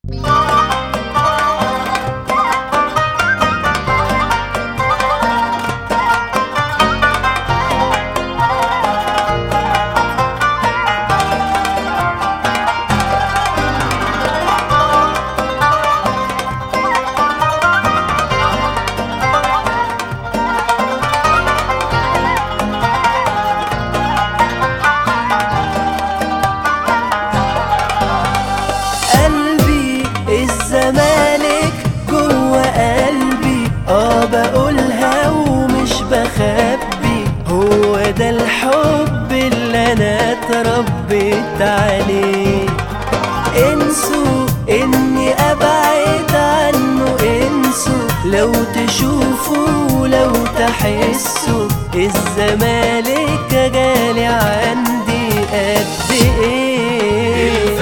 قلبي الزمالك جوه قلبي اه بقولها ومش بخبي هو ده الحب اللي انا اتربيت عليه انسوا اني ابعد عنه انسوا لو تشوفوا لو تحسوا الزمالك غالي عندي قد ايه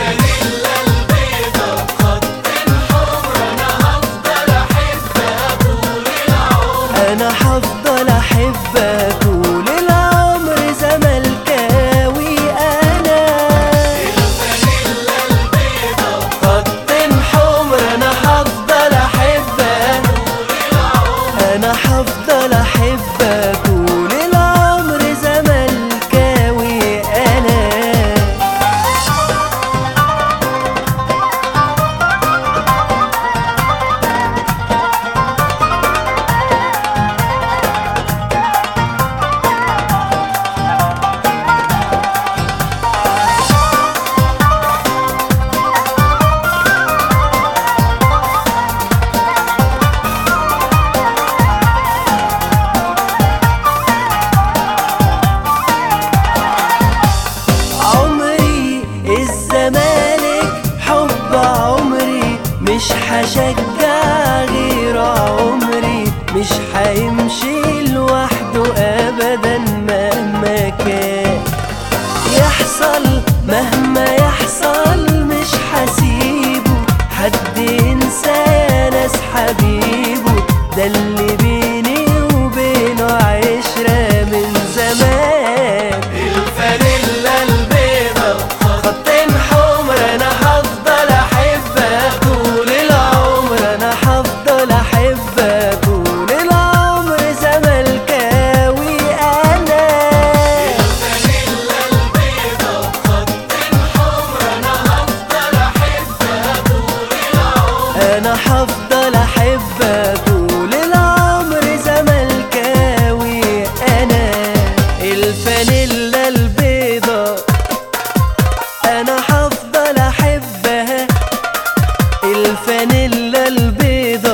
انا هفضل احبك طول العمر زملكاوي انا خط حمر انا هفضل احبك انا هفضل احبك طول العمر زملكاوي انا عمري الزمالك حب عمري مش هشجع غير عمري مش هيمشي لوحده ابدا مهما كان يحصل مهما يحصل مش هسيبه حد ينسى يا ناس حبيبه ده اللي بيني وبينه عشرة من زمان الفانيلا البيضة خطين حمر انا هفضل احبك طول العمر انا هفضل احبك طول العمر زملكاوي انا انا هفضل احبك طول العمر زملكاوي انا الفانيلا البيضة انا هفضل احبها الفانيلا البيضة